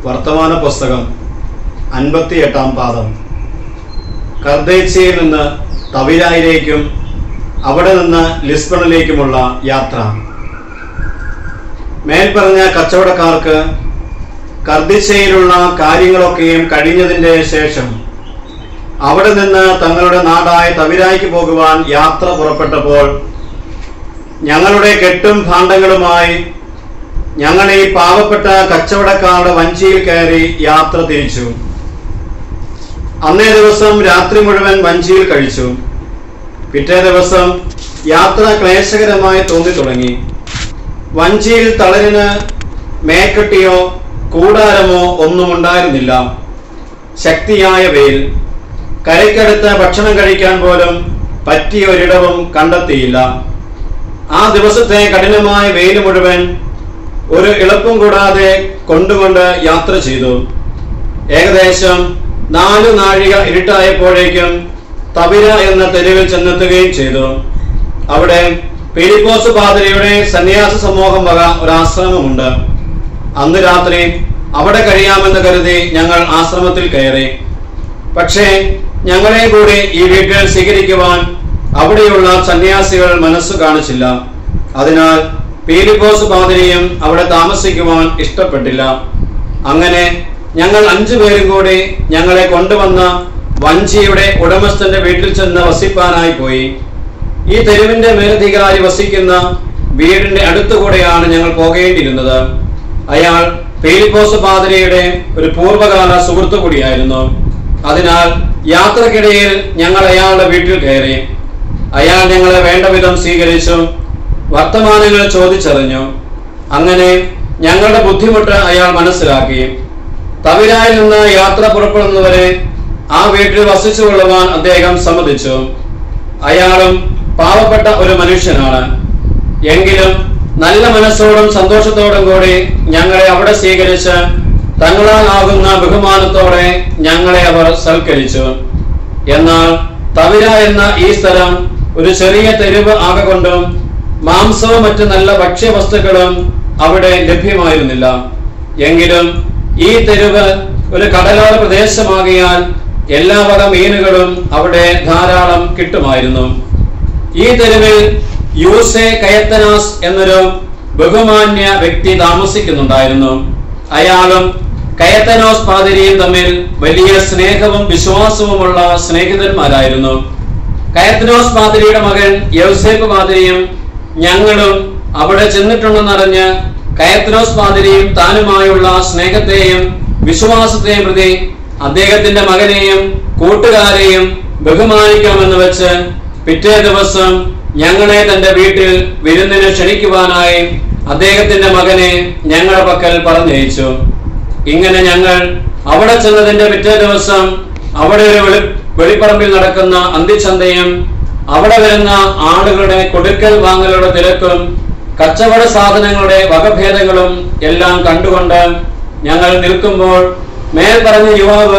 വർത്തമാന പുസ്തകം അൻപത്തി എട്ടാം പാദം കർദ്ദേച്ചയിൽ നിന്ന് തവിരായിലേക്കും അവിടെ നിന്ന് ലിസ്ബണിലേക്കുമുള്ള യാത്ര മേൽപ്പറഞ്ഞ കച്ചവടക്കാർക്ക് കർദിച്ചയിലുള്ള കാര്യങ്ങളൊക്കെയും കഴിഞ്ഞതിൻ്റെ ശേഷം അവിടെ നിന്ന് തങ്ങളുടെ നാടായ തവിരായിക്ക് പോകുവാൻ യാത്ര പുറപ്പെട്ടപ്പോൾ ഞങ്ങളുടെ കെട്ടും ഭാണ്ഡങ്ങളുമായി ഞങ്ങൾ ഈ പാവപ്പെട്ട കച്ചവടക്കാരുടെ വഞ്ചിയിൽ കയറി യാത്ര തിരിച്ചു അന്നേ ദിവസം രാത്രി മുഴുവൻ വഞ്ചിയിൽ കഴിച്ചു പിറ്റേ ദിവസം യാത്ര ക്ലേശകരമായി തോന്നി തുടങ്ങി വഞ്ചിയിൽ തളരിന് മേക്കെട്ടിയോ കൂടാരമോ ഒന്നും ഉണ്ടായിരുന്നില്ല ശക്തിയായ വെയിൽ കരയ്ക്കടുത്ത് ഭക്ഷണം കഴിക്കാൻ പോലും പറ്റിയ ഒരിടവും കണ്ടെത്തിയില്ല ആ ദിവസത്തെ കഠിനമായ വെയിൽ മുഴുവൻ ഒരു എളുപ്പം കൂടാതെ കൊണ്ടുകൊണ്ട് യാത്ര ചെയ്തു ഏകദേശം നാലു നാഴിക ഇരുട്ടായപ്പോഴേക്കും തവിര എന്ന തെരുവിൽ ചെന്നെത്തുകയും ചെയ്തു അവിടെ പീലിപ്പോസ് പാതിരിയുടെ സന്യാസ സമൂഹം വക ഒരു ആശ്രമമുണ്ട് അന്ന് രാത്രി അവിടെ കഴിയാമെന്ന് കരുതി ഞങ്ങൾ ആശ്രമത്തിൽ കയറി പക്ഷേ ഞങ്ങളെ കൂടി ഈ വീട്ടിൽ സ്വീകരിക്കുവാൻ അവിടെയുള്ള സന്യാസികൾ മനസ്സു കാണിച്ചില്ല അതിനാൽ പീലിപ്പോസ് പാതിരിയും അവിടെ താമസിക്കുവാൻ ഇഷ്ടപ്പെട്ടില്ല അങ്ങനെ ഞങ്ങൾ അഞ്ചു പേരും കൂടി ഞങ്ങളെ കൊണ്ടുവന്ന വഞ്ചിയുടെ ഉടമസ്ഥന്റെ വീട്ടിൽ ചെന്ന് വസിപ്പാനായി പോയി ഈ തെരുവിന്റെ മേലധികാരി വസിക്കുന്ന വീടിന്റെ അടുത്തുകൂടെയാണ് ഞങ്ങൾ പോകേണ്ടിയിരുന്നത് അയാൾ പീലിപ്പോസ് പാതിരിയുടെ ഒരു പൂർവ്വകാല സുഹൃത്തു കൂടിയായിരുന്നു അതിനാൽ യാത്രക്കിടയിൽ ഞങ്ങൾ അയാളുടെ വീട്ടിൽ കയറി അയാൾ ഞങ്ങളെ വേണ്ട വിധം സ്വീകരിച്ചു വർത്തമാനങ്ങൾ ചോദിച്ചറിഞ്ഞു അങ്ങനെ ഞങ്ങളുടെ ബുദ്ധിമുട്ട് അയാൾ മനസ്സിലാക്കി തവിരായിൽ നിന്ന് യാത്ര പുറപ്പെടുന്നവരെ ആ വീട്ടിൽ വസിച്ചു കൊള്ളുവാൻ അദ്ദേഹം സമ്മതിച്ചു അയാളും പാവപ്പെട്ട ഒരു മനുഷ്യനാണ് എങ്കിലും നല്ല മനസ്സോടും സന്തോഷത്തോടും കൂടി ഞങ്ങളെ അവിടെ സ്വീകരിച്ച് തങ്ങളാലാകുന്ന ബഹുമാനത്തോടെ ഞങ്ങളെ അവർ സൽക്കരിച്ചു എന്നാൽ തവിര എന്ന ഈ സ്ഥലം ഒരു ചെറിയ തെരുവ് ആകൊണ്ടും മാംസവും മറ്റു നല്ല ഭക്ഷ്യവസ്തുക്കളും അവിടെ ലഭ്യമായിരുന്നില്ല എങ്കിലും ഈ തെരുവ് ഒരു കടലോര പ്രദേശമാകിയാൽ എല്ലാ വക മീനുകളും അവിടെ ധാരാളം കിട്ടുമായിരുന്നു ഈ തെരുവിൽ യൂസെ കയത്തനാസ് എന്നൊരു ബഹുമാന്യ വ്യക്തി താമസിക്കുന്നുണ്ടായിരുന്നു അയാളും കയത്തനോസ് പാതിരിയും തമ്മിൽ വലിയ സ്നേഹവും വിശ്വാസവുമുള്ള സ്നേഹിതന്മാരായിരുന്നു കയത്തനോസ് പാതിരിയുടെ മകൻ യൗസേപ്പ് പാതിരിയും ഞങ്ങളും അവിടെ ചെന്നിട്ടുണ്ടെന്നറിഞ്ഞ് കയത്തനോസ് പാതിരിയും താനുമായുള്ള സ്നേഹത്തെയും വിശ്വാസത്തെയും പ്രതി അദ്ദേഹത്തിന്റെ മകനെയും കൂട്ടുകാരെയും ബഹുമാനിക്കാമെന്ന് വെച്ച് പിറ്റേ ദിവസം ഞങ്ങളെ തന്റെ വീട്ടിൽ വിരുന്നിന് ക്ഷണിക്കുവാനായി അദ്ദേഹത്തിന്റെ മകനെ ഞങ്ങളുടെ പക്കൽ പറഞ്ഞയച്ചു ഇങ്ങനെ ഞങ്ങൾ അവിടെ ചെന്നതിന്റെ പിറ്റേ ദിവസം അവിടെ ഒരു വെളി വെളിപ്പറമ്പിൽ നടക്കുന്ന അന്തിച്ചന്തയും അവിടെ വരുന്ന ആളുകളുടെ കൊടുക്കൽ വാങ്ങലുടെ തിരക്കും കച്ചവട സാധനങ്ങളുടെ വകഭേദങ്ങളും എല്ലാം കണ്ടുകൊണ്ട് ഞങ്ങൾ നിൽക്കുമ്പോൾ മേൽ പറഞ്ഞ യുവാവ്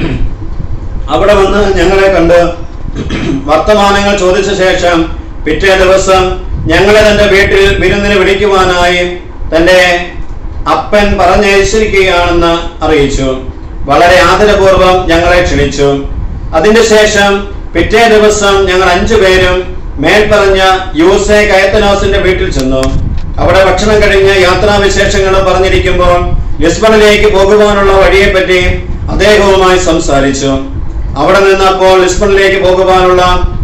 അവിടെ വന്ന് ഞങ്ങളെ കണ്ട് വർത്തമാനങ്ങൾ ചോദിച്ച ശേഷം പിറ്റേ ദിവസം ഞങ്ങളെ തന്റെ വീട്ടിൽ വിരുന്നിന് വിളിക്കുവാനായി തന്റെ അപ്പൻ പറഞ്ഞയച്ചിരിക്കുകയാണെന്ന് അറിയിച്ചു വളരെ ആദരപൂർവ്വം ഞങ്ങളെ ക്ഷണിച്ചു അതിന്റെ ശേഷം പിറ്റേ ദിവസം ഞങ്ങൾ അഞ്ചു പേരും മേൽപ്പറഞ്ഞ യൂസെ കയത്തനോസിന്റെ വീട്ടിൽ ചെന്നു അവിടെ ഭക്ഷണം കഴിഞ്ഞ് യാത്രാവിശേഷങ്ങളും പറഞ്ഞിരിക്കുമ്പോൾ ലിസ്ബണിലേക്ക് പോകുവാനുള്ള വഴിയെപ്പറ്റി അദ്ദേഹവുമായി സംസാരിച്ചു അവിടെ നിന്ന് അപ്പോൾ ലിസ്ബണിലേക്ക് പോകുവാനുള്ള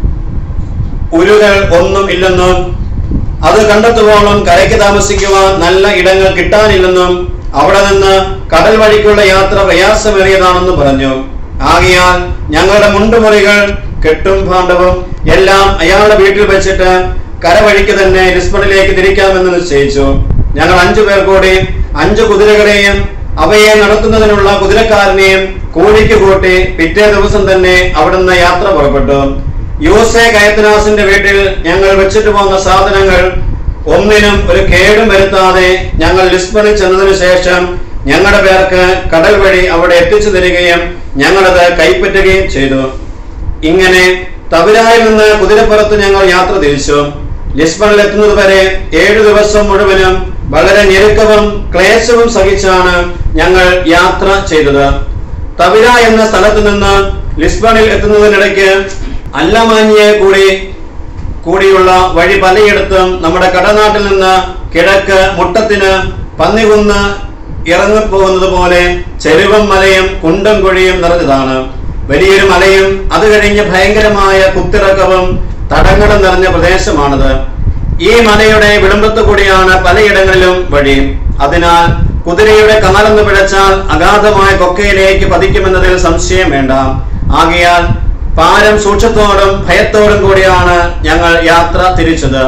ഉരുകൾ ഒന്നും ഇല്ലെന്നും അത് കണ്ടെത്തുവോളം കരയ്ക്ക് താമസിക്കുവാൻ നല്ല ഇടങ്ങൾ കിട്ടാനില്ലെന്നും അവിടെ നിന്ന് കടൽ വഴിക്കുള്ള യാത്ര പ്രയാസമേറിയതാണെന്നും പറഞ്ഞു ആകയാൽ ഞങ്ങളുടെ മുണ്ടുമുറികൾ കെട്ടും ഭാണ്ഡവും എല്ലാം അയാളുടെ വീട്ടിൽ വെച്ചിട്ട് കരവഴിക്ക് തന്നെ ലിസ്ബണിലേക്ക് തിരിക്കാമെന്ന് നിശ്ചയിച്ചു ഞങ്ങൾ അഞ്ചു പേർ കൂടി അഞ്ചു കുതിരകളെയും അവയെ നടത്തുന്നതിനുള്ള കുതിരക്കാരനെയും കൂലിക്ക് കൂട്ടി പിറ്റേ ദിവസം തന്നെ അവിടുന്ന് യാത്ര പുറപ്പെട്ടു യൂസെ കയത്തനാസിന്റെ വീട്ടിൽ ഞങ്ങൾ വെച്ചിട്ട് പോകുന്ന സാധനങ്ങൾ ഒന്നിനും ഒരു കേടും വരുത്താതെ ഞങ്ങൾ ലിസ്ബണിൽ ചെന്നതിനു ശേഷം ഞങ്ങളുടെ പേർക്ക് കടൽ വഴി അവിടെ എത്തിച്ചു തരികയും ഞങ്ങളത് കൈപ്പറ്റുകയും ചെയ്തു ഇങ്ങനെ തവിരായിൽ നിന്ന് കുതിരപ്പുറത്ത് ഞങ്ങൾ യാത്ര തിരിച്ചു ലിസ്ബണിൽ എത്തുന്നത് വരെ ഏഴു ദിവസം മുഴുവനും വളരെ ഞെരുക്കവും ക്ലേശവും സഹിച്ചാണ് ഞങ്ങൾ യാത്ര ചെയ്തത് തവിര എന്ന സ്ഥലത്ത് നിന്ന് ലിസ്ബണിൽ എത്തുന്നതിനിടയ്ക്ക് അല്ലമാനിയെ കൂടി കൂടിയുള്ള വഴി പലയിടത്തും നമ്മുടെ കടനാട്ടിൽ നിന്ന് കിഴക്ക് മുട്ടത്തിന് പന്നികുന്ന് ഇറങ്ങിപ്പോകുന്നത് പോലെ ചെരുവും മലയും കുണ്ടും കുഴിയും നിറഞ്ഞതാണ് വലിയൊരു മലയും അത് കഴിഞ്ഞ് ഭയങ്കരമായ കുത്തിറക്കവും തടങ്ങളും നിറഞ്ഞ പ്രദേശമാണത് ഈ മലയുടെ വിളമ്പത്ത് കൂടിയാണ് പലയിടങ്ങളിലും വഴി അതിനാൽ കുതിരയുടെ കാലൊന്ന് പിഴച്ചാൽ അഗാധമായ കൊക്കയിലേക്ക് പതിക്കുമെന്നതിൽ സംശയം വേണ്ട ആകയാൽ പാരം സൂക്ഷ്യത്തോടും ഭയത്തോടും കൂടിയാണ് ഞങ്ങൾ യാത്ര തിരിച്ചത്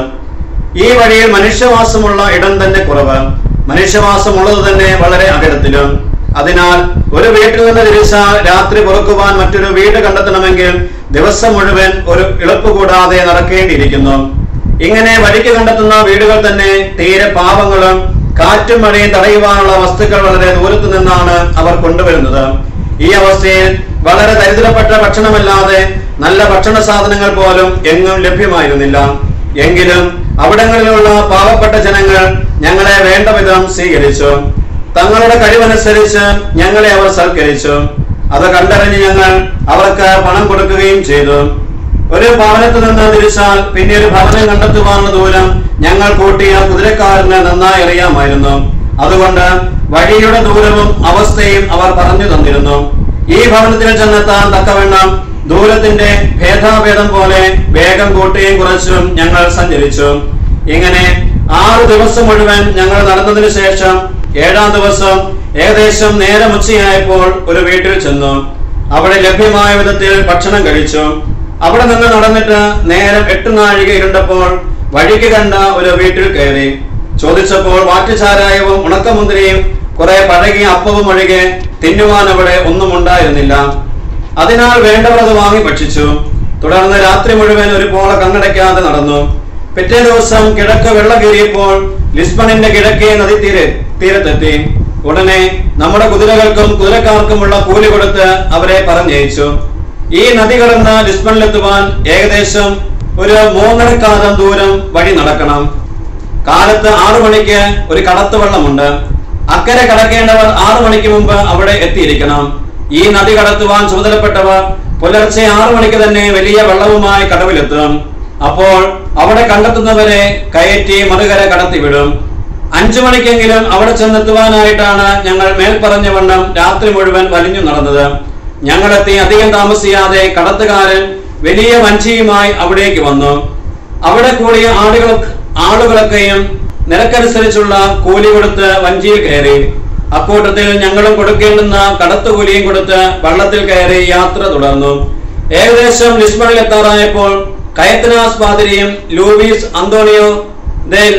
ഈ വഴിയിൽ മനുഷ്യവാസമുള്ള ഇടം തന്നെ കുറവ് മനുഷ്യവാസമുള്ളത് തന്നെ വളരെ അകലത്തിലും അതിനാൽ ഒരു വീട്ടിൽ നിന്ന് തിരിച്ചാൽ രാത്രി പുറക്കുവാൻ മറ്റൊരു വീട് കണ്ടെത്തണമെങ്കിൽ ദിവസം മുഴുവൻ ഒരു ഇളപ്പ് കൂടാതെ നടക്കേണ്ടിയിരിക്കുന്നു ഇങ്ങനെ വഴിക്ക് കണ്ടെത്തുന്ന വീടുകൾ തന്നെ തീരെ പാവങ്ങളും കാറ്റും മഴയും തടയുവാനുള്ള വസ്തുക്കൾ വളരെ ദൂരത്തു നിന്നാണ് അവർ കൊണ്ടുവരുന്നത് ഈ അവസ്ഥയിൽ വളരെ ദരിദ്രപ്പെട്ട ഭക്ഷണമല്ലാതെ നല്ല ഭക്ഷണ സാധനങ്ങൾ പോലും എങ്ങും ലഭ്യമായിരുന്നില്ല എങ്കിലും അവിടങ്ങളിലുള്ള പാവപ്പെട്ട ജനങ്ങൾ ഞങ്ങളെ വേണ്ട വിധം സ്വീകരിച്ചു തങ്ങളുടെ കഴിവനുസരിച്ച് ഞങ്ങളെ അവർ സൽക്കരിച്ചു അത് കണ്ടറിഞ്ഞ് ഞങ്ങൾ അവർക്ക് പണം കൊടുക്കുകയും ചെയ്തു ഒരു ഭവനത്ത് നിന്ന് തിരിച്ചാൽ പിന്നെ ഒരു ഭവനം കണ്ടെത്തുവാനുള്ള ദൂരം ഞങ്ങൾ കൂട്ടിയ കുതിരക്കാരന് നന്നായി അറിയാമായിരുന്നു അതുകൊണ്ട് വഴിയുടെ ദൂരവും അവസ്ഥയും അവർ പറഞ്ഞു തന്നിരുന്നു ഈ ഭവനത്തിൽ ചെന്നെത്താൻ തക്കവണ്ണം ദൂരത്തിന്റെ ഭേദാഭേദം പോലെ വേഗം കൂട്ടുകയും കുറച്ചും ഞങ്ങൾ സഞ്ചരിച്ചു ഇങ്ങനെ ആറ് ദിവസം മുഴുവൻ ഞങ്ങൾ നടന്നതിന് ശേഷം ഏഴാം ദിവസം ഏകദേശം നേരം ഉച്ചയായപ്പോൾ ഒരു വീട്ടിൽ ചെന്നു അവിടെ ലഭ്യമായ വിധത്തിൽ ഭക്ഷണം കഴിച്ചു അവിടെ നിന്ന് നടന്നിട്ട് നേരം എട്ട് നാഴിക ഇരുണ്ടപ്പോൾ വഴിക്ക് കണ്ട ഒരു വീട്ടിൽ കയറി ചോദിച്ചപ്പോൾ വാറ്റുചാരായവും ഉണക്കമുന്തിരിയും കുറെ പഴകിയ അപ്പവും ഒഴികെ തിന്നുവാൻ അവിടെ ഒന്നും ഉണ്ടായിരുന്നില്ല അതിനാൽ വേണ്ടവർ അത് വാങ്ങി ഭക്ഷിച്ചു തുടർന്ന് രാത്രി മുഴുവൻ ഒരു പോള കണ്ണടയ്ക്കാതെ നടന്നു പിറ്റേ ദിവസം കിഴക്ക് വെള്ളം കയറിയപ്പോൾ ലിസ്ബണിന്റെ കിഴക്കേ നദി തീരെ തീരത്തെത്തി ഉടനെ നമ്മുടെ കുതിരകൾക്കും കുതിരക്കാർക്കുമുള്ള കൂലി കൊടുത്ത് അവരെ പറഞ്ഞയച്ചു ഈ നദി കടന്ന് ലിസ്ബണിലെത്തുവാൻ ഏകദേശം ഒരു മൂന്നരക്കാലം ദൂരം വഴി നടക്കണം കാലത്ത് ആറു മണിക്ക് ഒരു കടത്ത് വെള്ളമുണ്ട് അക്കരെ കടക്കേണ്ടവർ ആറു മണിക്ക് മുമ്പ് അവിടെ എത്തിയിരിക്കണം ഈ നദി കടത്തുവാൻ ചുമതലപ്പെട്ടവർ പുലർച്ചെ ആറു മണിക്ക് തന്നെ വലിയ വെള്ളവുമായി കടവിലെത്തും അപ്പോൾ അവിടെ കണ്ടെത്തുന്നവരെ കയറ്റി മറുകര കടത്തിവിടും അഞ്ചു മണിക്കെങ്കിലും അവിടെ ചെന്നെത്തുവാനായിട്ടാണ് ഞങ്ങൾ മേൽപ്പറഞ്ഞ വണ്ണം രാത്രി മുഴുവൻ വലിഞ്ഞു നടന്നത് ഞങ്ങളെത്തി അധികം താമസിയാതെ കടത്തുകാരൻ വലിയ വഞ്ചിയുമായി അവിടേക്ക് വന്നു അവിടെ കൂടിയ ആളുകൾ ആളുകളൊക്കെയും നിരക്കനുസരിച്ചുള്ള കൂലി കൊടുത്ത് വഞ്ചിയിൽ കയറി അക്കൂട്ടത്തിൽ ഞങ്ങളും കൊടുക്കേണ്ടുന്ന കടത്തുകൂലിയും കൊടുത്ത് വള്ളത്തിൽ കയറി യാത്ര തുടർന്നു ഏകദേശം ലിസ്ബണിൽ എത്താറായപ്പോൾ കയത്തനാസ് പാതിരിയും ലൂവീസ് അന്തോണിയോ ദെൽ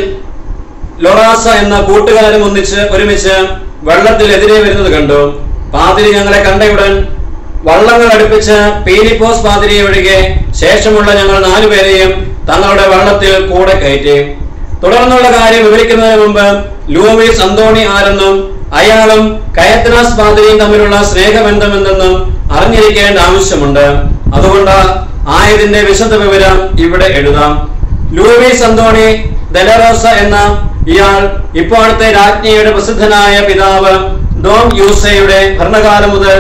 ലൊറാസ എന്ന കൂട്ടുകാരും ഒന്നിച്ച് ഒരുമിച്ച് വെള്ളത്തിൽ എതിരെ വരുന്നത് കണ്ടു പാതിരി ഞങ്ങളെ കണ്ടയുടൻ വള്ളങ്ങൾ അടുപ്പിച്ച് പീലിപ്പോസ് പാതിരിയെ ഒഴികെ ശേഷമുള്ള ഞങ്ങൾ നാലുപേരെയും തങ്ങളുടെ വള്ളത്തിൽ കൂടെ കയറ്റി തുടർന്നുള്ള കാര്യം വിവരിക്കുന്നതിന് മുമ്പ് ലൂവീസ് അന്തോണി ആരെന്നും അയാളും കയത്തനാസ് പാതിരിയും തമ്മിലുള്ള സ്നേഹബന്ധമെന്തെന്നും അറിഞ്ഞിരിക്കേണ്ട ആവശ്യമുണ്ട് അതുകൊണ്ട് ആയതിന്റെ വിശദ വിവരം ഇവിടെ എഴുതാം ലൂവീസ് അന്തോണി ദലറോസ എന്ന ഇയാൾ ഇപ്പോഴത്തെ രാജ്ഞിയുടെ പ്രസിദ്ധനായ പിതാവ് ഡോം യൂസയുടെ ഭരണകാലം മുതൽ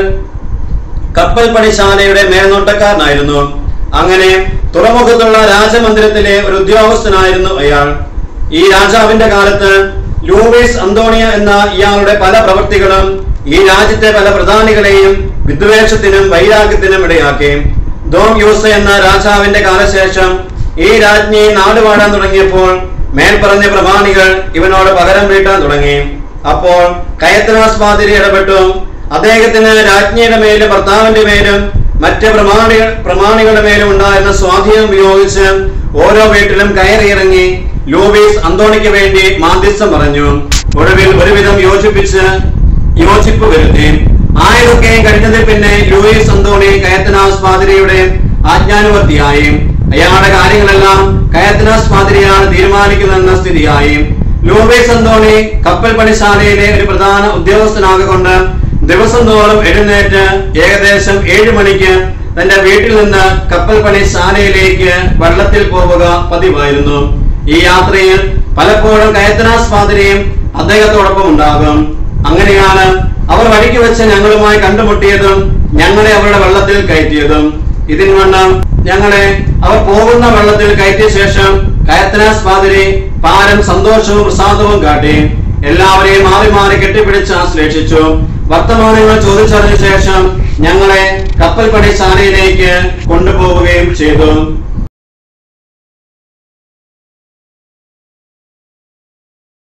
കപ്പൽ പണിശാലയുടെ മേൽനോട്ടക്കാരനായിരുന്നു അങ്ങനെ തുറമുഖത്തുള്ള രാജമന്ദിരത്തിലെ ഒരു ഉദ്യോഗസ്ഥനായിരുന്നു അയാൾ ഈ രാജാവിന്റെ കാലത്ത് ലൂവീസ് അന്തോണിയ എന്ന ഇയാളുടെ പല പ്രവൃത്തികളും ഈ രാജ്യത്തെ പല പ്രധാനികളെയും വിദ്വേഷത്തിനും വൈരാഗ്യത്തിനും ഇടയാക്കി ദോം യൂസ എന്ന രാജാവിന്റെ കാലശേഷം ഈ രാജ്ഞി നാടുപാടാൻ തുടങ്ങിയപ്പോൾ മേൽപ്പറഞ്ഞ പ്രമാണികൾ ഇവനോട് പകരം വീട്ടാൻ തുടങ്ങി അപ്പോൾ കയത്തനാസ് പാതിരി ഇടപെട്ടു അദ്ദേഹത്തിന് രാജ്ഞിയുടെ മേലും ഭർത്താവിന്റെ മേലും മറ്റ് പ്രമാണി പ്രമാണികളുടെ മേലും ഉണ്ടായിരുന്ന സ്വാധീനം ഉപയോഗിച്ച് ഓരോ വീട്ടിലും കയറിയിറങ്ങി ലൂബീസ് അന്തോണിക്ക് വേണ്ടി മാധ്യസ്ഥം പറഞ്ഞു ഒടുവിൽ ഒരുവിധം യോജിപ്പിച്ച് യോജിപ്പ് വരുത്തി ആയതൊക്കെയും കഴിഞ്ഞതിൽ പിന്നെ ലൂയിസ് അന്തോണി കയത്തനാസ് പാതിരിയുടെ ആജ്ഞാനുവർത്തിയായി അയാളുടെ കാര്യങ്ങളെല്ലാം കയത്തനാസ് പാതിരിയാണ് തീരുമാനിക്കുന്നതെന്ന സ്ഥിതിയായി ലൂബീസ് അന്തോണി കപ്പൽ പണിശാലയിലെ ഒരു പ്രധാന ഉദ്യോഗസ്ഥനാകൊണ്ട് ദിവസം തോറും എഴുന്നേറ്റ് ഏകദേശം ഏഴു മണിക്ക് തന്റെ വീട്ടിൽ നിന്ന് കപ്പൽ പണിശാലയിലേക്ക് വള്ളത്തിൽ പോവുക പതിവായിരുന്നു ഈ യാത്രയിൽ പലപ്പോഴും കയത്തനാസ് പാതിരിയും അദ്ദേഹത്തോടൊപ്പം ഉണ്ടാകും അങ്ങനെയാണ് അവർ വഴിക്ക് വെച്ച് ഞങ്ങളുമായി കണ്ടുമുട്ടിയതും ഞങ്ങളെ അവരുടെ വെള്ളത്തിൽ കയറ്റിയതും ഇതിന് വണ്ണം ഞങ്ങളെ അവർ പോകുന്ന വെള്ളത്തിൽ കയറ്റിയ ശേഷം കയത്തനാസ് പാതിരി പാരം സന്തോഷവും പ്രസാദവും കാട്ടി എല്ലാവരെയും മാറി മാറി കെട്ടിപ്പിടിച്ച് ആശ്ലേഷിച്ചു വർത്തമാനങ്ങൾ ചോദിച്ചറിഞ്ഞ ശേഷം ഞങ്ങളെ കപ്പൽ പണിശാലയിലേക്ക് കൊണ്ടുപോവുകയും ചെയ്തു